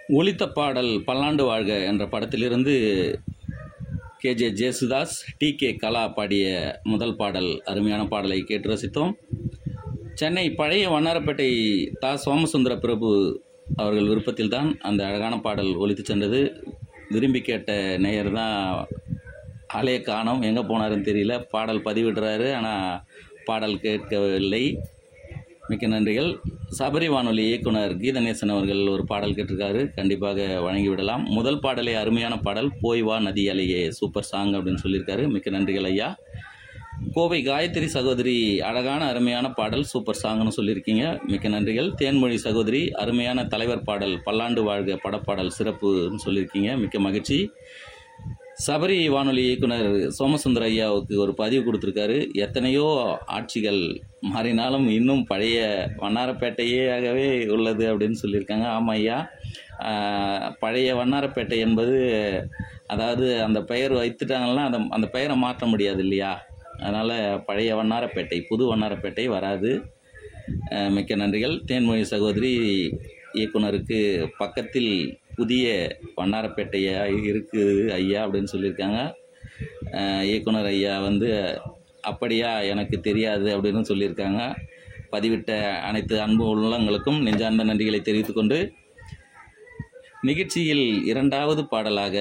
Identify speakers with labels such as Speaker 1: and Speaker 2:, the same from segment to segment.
Speaker 1: ஒலித்த பாடல் பல்லாண்டு வாழ்க என்ற படத்திலிருந்து K J Yesudas T K Kala பாடிய முதல் பாடல் அருமையான பாடலை கேட்டு ரசித்தோம் சென்னை பழைய வண்ணாரப்பேட்டை தா சோமசுந்தர பிரபு அவர்கள் விருப்பத்தில் தான் அந்த அழகான பாடல் ஒலித்து சென்றது விரும்பி கேட்ட நேயர் தான் ஆலய காணோம் எங்கே போனாருன்னு தெரியல பாடல் பதிவிடுறாரு ஆனால் பாடல் கேட்கவில்லை மிக்க நன்றிகள் சபரி வானொலி இயக்குனர் கீதநேசன் அவர்கள் ஒரு பாடல் கேட்டிருக்காரு கண்டிப்பாக வழங்கிவிடலாம் முதல் பாடலே அருமையான பாடல் போய் வா நதி அலையே சூப்பர் சாங் அப்படின்னு சொல்லியிருக்காரு மிக்க நன்றிகள் ஐயா கோவை காயத்ரி சகோதரி அழகான அருமையான பாடல் சூப்பர் சாங்னு சொல்லியிருக்கீங்க மிக்க நன்றிகள் தேன்மொழி சகோதரி அருமையான தலைவர் பாடல் பல்லாண்டு வாழ்க படப்பாடல் சிறப்புன்னு சொல்லியிருக்கீங்க மிக்க மகிழ்ச்சி சபரி வானொலி இயக்குனர் சோமசுந்தர ஐயாவுக்கு ஒரு பதிவு கொடுத்துருக்காரு எத்தனையோ ஆட்சிகள் மாறினாலும் இன்னும் பழைய வண்ணாரப்பேட்டையாகவே உள்ளது அப்படின்னு சொல்லியிருக்காங்க ஆமாம் ஐயா ஆஹ், பழைய வண்ணாரப்பேட்டை என்பது அதாவது அந்த பெயர் வைத்துட்டாங்கன்னா அந்த அந்த பெயரை மாற்ற முடியாது இல்லையா அதனால் பழைய வண்ணாரப்பேட்டை புது வண்ணாரப்பேட்டை வராது அஹ் மிக்க நன்றிகள் தேன்மொழி சகோதரி இயக்குனருக்கு பக்கத்தில் புதிய வண்ணாரப்பேட்டையா இருக்குது ஐயா அப்படின்னு சொல்லியிருக்காங்க அஹ் இயக்குனர் ஐயா வந்து அப்படியா எனக்கு தெரியாது அப்படின்னு சொல்லியிருக்காங்க பதிவிட்ட அனைத்து அன்பு உள்ளங்களுக்கும் நெஞ்சார்ந்த நன்றிகளை தெரிவித்துக்கொண்டு நிகழ்ச்சியில் இரண்டாவது பாடலாக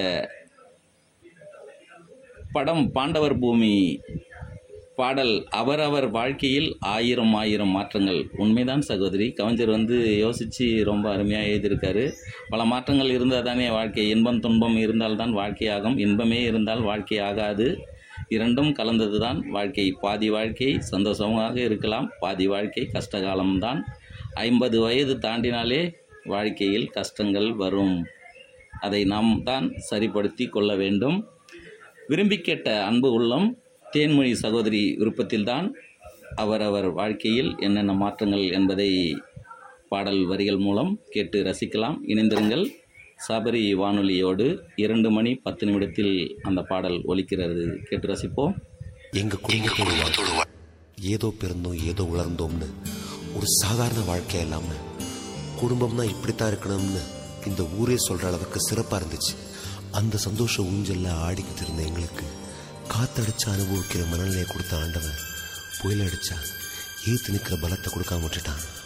Speaker 1: படம் பாண்டவர் பூமி பாடல் அவரவர் வாழ்க்கையில் ஆயிரம் ஆயிரம் மாற்றங்கள் உண்மைதான் சகோதரி கவிஞர் வந்து யோசித்து ரொம்ப அருமையாக எழுதியிருக்காரு பல மாற்றங்கள் இருந்தால் தானே வாழ்க்கை இன்பம் துன்பம் இருந்தால்தான் வாழ்க்கையாகும் இன்பமே இருந்தால் வாழ்க்கை ஆகாது இரண்டும் கலந்தது தான் வாழ்க்கை பாதி வாழ்க்கை சந்தோஷமாக இருக்கலாம் பாதி வாழ்க்கை கஷ்டகாலம்தான் ஐம்பது வயது தாண்டினாலே வாழ்க்கையில் கஷ்டங்கள் வரும் அதை நாம் தான் சரிப்படுத்தி கொள்ள வேண்டும் விரும்பி கேட்ட அன்பு உள்ளம் தேன்மொழி சகோதரி விருப்பத்தில்தான் அவரவர் வாழ்க்கையில் என்னென்ன மாற்றங்கள் என்பதை பாடல் வரிகள் மூலம் கேட்டு ரசிக்கலாம் இணைந்திருங்கள் சபரி வானொலியோடு இரண்டு மணி பத்து நிமிடத்தில் அந்த பாடல் ஒலிக்கிறது கேட்டு ரசிப்போம்
Speaker 2: எங்க குடும்பத்தோட வா- ஏதோ பிறந்தோம் ஏதோ வளர்ந்தோம்னு ஒரு சாதாரண வாழ்க்கை இல்லாம குடும்பம்னா இப்படித்தான் இருக்கணும்னு இந்த ஊரே சொல்ற அளவுக்கு சிறப்பா இருந்துச்சு அந்த சந்தோஷ ஊஞ்சல்ல ஆடிக்கிட்டு இருந்த எங்களுக்கு காத்தடிச்சு அனுபவிக்கிற மனநிலையை கொடுத்த ஆண்டவன் புயல் அடிச்சா ஏத்து நிக்கிற பலத்தை கொடுக்காம விட்டுட்டான்